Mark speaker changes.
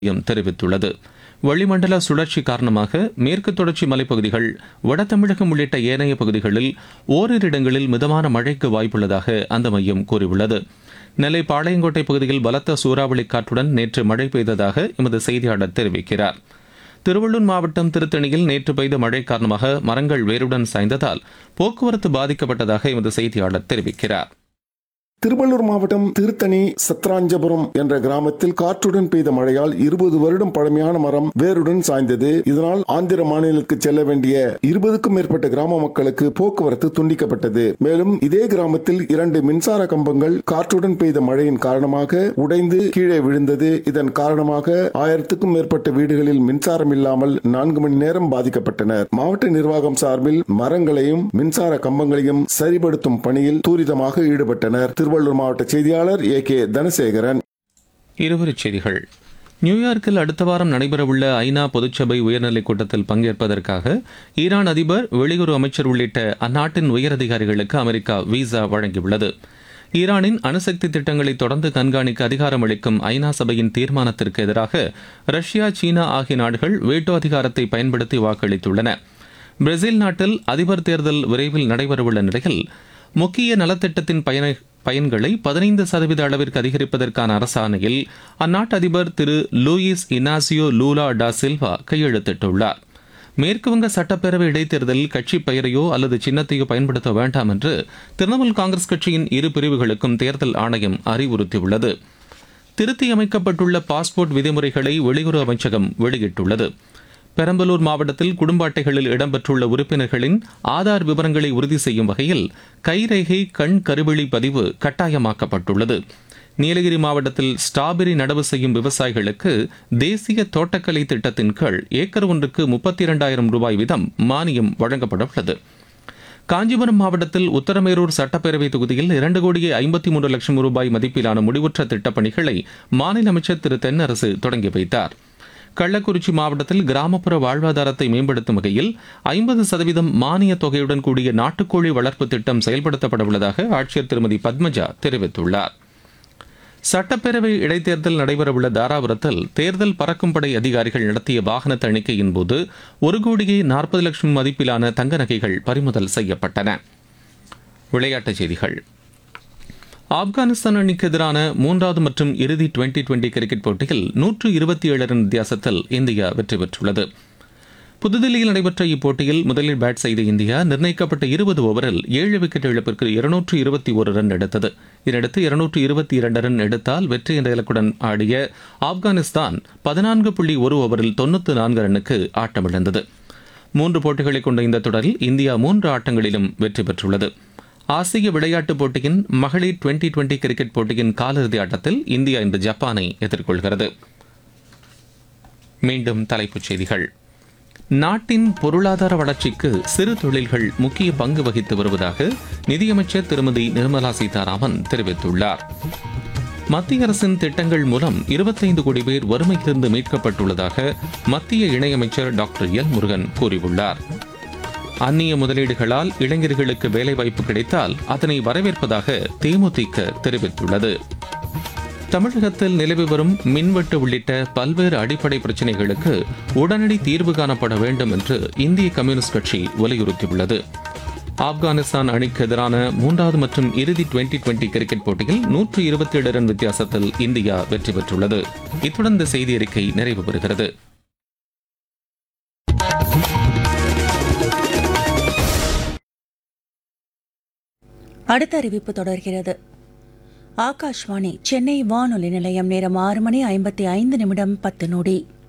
Speaker 1: மையம் தெரிவித்துள்ளது வளிமண்டல சுழற்சி காரணமாக மேற்கு தொடர்ச்சி மலைப்பகுதிகள் வட தமிழகம் உள்ளிட்ட ஏனைய பகுதிகளில் ஓரிரு இடங்களில் மிதமான மழைக்கு வாய்ப்புள்ளதாக அந்த மையம் கூறியுள்ளது நெல்லை பாளையங்கோட்டை பகுதியில் பலத்த சூறாவளி காற்றுடன் நேற்று மழை பெய்ததாக எமது செய்தியாளர் தெரிவிக்கிறார் திருவள்ளூர் மாவட்டம் திருத்தணியில் நேற்று பெய்த மழை காரணமாக மரங்கள் வேருடன் சாய்ந்ததால் போக்குவரத்து பாதிக்கப்பட்டதாக எமது செய்தியாளர் தெரிவிக்கிறார்
Speaker 2: திருவள்ளூர் மாவட்டம் திருத்தணி சத்ராஞ்சபுரம் என்ற கிராமத்தில் காற்றுடன் பெய்த மழையால் இருபது வருடம் பழமையான மரம் வேருடன் சாய்ந்தது இதனால் ஆந்திர மாநிலத்துக்கு செல்ல வேண்டிய இருபதுக்கும் மேற்பட்ட கிராம மக்களுக்கு போக்குவரத்து துண்டிக்கப்பட்டது மேலும் இதே கிராமத்தில் இரண்டு மின்சார கம்பங்கள் காற்றுடன் பெய்த மழையின் காரணமாக உடைந்து கீழே விழுந்தது இதன் காரணமாக ஆயிரத்துக்கும் மேற்பட்ட வீடுகளில் மின்சாரம் இல்லாமல் நான்கு மணி நேரம் பாதிக்கப்பட்டனர் மாவட்ட நிர்வாகம் சார்பில் மரங்களையும் மின்சார கம்பங்களையும் சரிபடுத்தும் பணியில் துரிதமாக ஈடுபட்டனர் திருவள்ளூர் மாவட்ட செய்தியாளர் ஏ கே தனசேகரன்
Speaker 1: இருவரிச் செய்திகள் நியூயார்க்கில் அடுத்த வாரம் நடைபெறவுள்ள ஐநா பொதுச்சபை உயர்நிலைக் கூட்டத்தில் பங்கேற்பதற்காக ஈரான் அதிபர் வெளியுறவு அமைச்சர் உள்ளிட்ட அந்நாட்டின் உயரதிகாரிகளுக்கு அமெரிக்கா விசா வழங்கியுள்ளது ஈரானின் அணுசக்தி திட்டங்களை தொடர்ந்து கண்காணிக்க அதிகாரம் அளிக்கும் ஐநா சபையின் தீர்மானத்திற்கு எதிராக ரஷ்யா சீனா ஆகிய நாடுகள் வேட்டோ அதிகாரத்தை பயன்படுத்தி வாக்களித்துள்ளன பிரேசில் நாட்டில் அதிபர் தேர்தல் விரைவில் நடைபெறவுள்ள நிலையில் முக்கிய நலத்திட்டத்தின் பயன பயன்களை பதினைந்து சதவீத அளவிற்கு அதிகரிப்பதற்கான அரசாணையில் அந்நாட்டு அதிபர் திரு லூயிஸ் இனாசியோ லூலா டா சில்வா கையெழுத்திட்டுள்ளார் மேற்குவங்க சட்டப்பேரவை இடைத்தேர்தலில் கட்சி பெயரையோ அல்லது சின்னத்தையோ பயன்படுத்த வேண்டாம் என்று திரிணாமுல் காங்கிரஸ் கட்சியின் இரு பிரிவுகளுக்கும் தேர்தல் ஆணையம் அறிவுறுத்தியுள்ளது திருத்தியமைக்கப்பட்டுள்ள பாஸ்போர்ட் விதிமுறைகளை வெளியுறவு அமைச்சகம் வெளியிட்டுள்ளது பெரம்பலூர் மாவட்டத்தில் குடும்ப அட்டைகளில் இடம்பெற்றுள்ள உறுப்பினர்களின் ஆதார் விவரங்களை உறுதி செய்யும் வகையில் கைரேகை கண் கருவிழி பதிவு கட்டாயமாக்கப்பட்டுள்ளது நீலகிரி மாவட்டத்தில் ஸ்ட்ராபெரி நடவு செய்யும் விவசாயிகளுக்கு தேசிய தோட்டக்கலை திட்டத்தின் கீழ் ஏக்கர் ஒன்றுக்கு முப்பத்தி இரண்டாயிரம் ரூபாய் வீதம் மானியம் வழங்கப்பட உள்ளது காஞ்சிபுரம் மாவட்டத்தில் உத்தரமேரூர் சட்டப்பேரவை தொகுதியில் இரண்டு கோடியே ஐம்பத்தி மூன்று லட்சம் ரூபாய் மதிப்பிலான முடிவுற்ற திட்டப்பணிகளை மாநில அமைச்சர் திரு தென்னரசு தொடங்கி வைத்தார் கள்ளக்குறிச்சி மாவட்டத்தில் கிராமப்புற வாழ்வாதாரத்தை மேம்படுத்தும் வகையில் ஐம்பது சதவீதம் மானிய தொகையுடன் கூடிய நாட்டுக்கோழி வளர்ப்பு திட்டம் செயல்படுத்தப்பட உள்ளதாக ஆட்சியர் திருமதி பத்மஜா தெரிவித்துள்ளார் சட்டப்பேரவை இடைத்தேர்தல் நடைபெறவுள்ள தாராபுரத்தில் தேர்தல் பறக்கும் படை அதிகாரிகள் நடத்திய வாகன தணிக்கையின் போது ஒரு கோடியே நாற்பது லட்சம் மதிப்பிலான தங்க நகைகள் பறிமுதல் செய்யப்பட்டன விளையாட்டுச் செய்திகள் ஆப்கானிஸ்தான் அணிக்கு எதிரான மூன்றாவது மற்றும் இறுதி டுவெண்டி டுவெண்டி கிரிக்கெட் போட்டியில் நூற்று இருபத்தி ஏழு ரன் வித்தியாசத்தில் இந்தியா வெற்றி பெற்றுள்ளது புதுதில்லியில் நடைபெற்ற இப்போட்டியில் முதலில் பேட் செய்த இந்தியா நிர்ணயிக்கப்பட்ட இருபது ஓவரில் ஏழு விக்கெட் இழப்பிற்கு இருநூற்று இருபத்தி ஒரு ரன் எடுத்தது இதனடுத்து இருநூற்று இருபத்தி இரண்டு ரன் எடுத்தால் வெற்றி என்ற இலக்குடன் ஆடிய ஆப்கானிஸ்தான் பதினான்கு புள்ளி ஒரு ஓவரில் தொண்ணூற்று நான்கு ரன்னுக்கு ஆட்டமிழந்தது மூன்று போட்டிகளை கொண்ட இந்த தொடரில் இந்தியா மூன்று ஆட்டங்களிலும் வெற்றி பெற்றுள்ளது ஆசிய விளையாட்டுப் போட்டியின் மகளிர் டுவெண்டி டுவெண்டி கிரிக்கெட் போட்டியின் காலிறுதி ஆட்டத்தில் இந்தியா இன்று ஜப்பானை எதிர்கொள்கிறது மீண்டும் தலைப்புச் செய்திகள் நாட்டின் பொருளாதார வளர்ச்சிக்கு சிறு தொழில்கள் முக்கிய பங்கு வகித்து வருவதாக நிதியமைச்சர் திருமதி நிர்மலா சீதாராமன் தெரிவித்துள்ளார் மத்திய அரசின் திட்டங்கள் மூலம் இருபத்தைந்து கோடி பேர் வறுமையிலிருந்து மீட்கப்பட்டுள்ளதாக மத்திய இணையமைச்சர் டாக்டர் எல் முருகன் கூறியுள்ளார் அந்நிய முதலீடுகளால் இளைஞர்களுக்கு வேலைவாய்ப்பு கிடைத்தால் அதனை வரவேற்பதாக தேமுதிக தெரிவித்துள்ளது தமிழகத்தில் நிலவி வரும் மின்வெட்டு உள்ளிட்ட பல்வேறு அடிப்படை பிரச்சினைகளுக்கு உடனடி தீர்வு காணப்பட வேண்டும் என்று இந்திய கம்யூனிஸ்ட் கட்சி வலியுறுத்தியுள்ளது ஆப்கானிஸ்தான் அணிக்கு எதிரான மூன்றாவது மற்றும் இறுதி டுவெண்டி டுவெண்டி கிரிக்கெட் போட்டியில் நூற்று இருபத்தி ஏழு ரன் வித்தியாசத்தில் இந்தியா வெற்றி பெற்றுள்ளது இத்துடன் இந்த செய்தி அறிக்கை நிறைவு பெறுகிறது
Speaker 3: அடுத்த அறிவிப்பு தொடர்கிறது ஆகாஷ்வாணி சென்னை வானொலி நிலையம் நேரம் ஆறு மணி ஐம்பத்தி ஐந்து நிமிடம் பத்து நொடி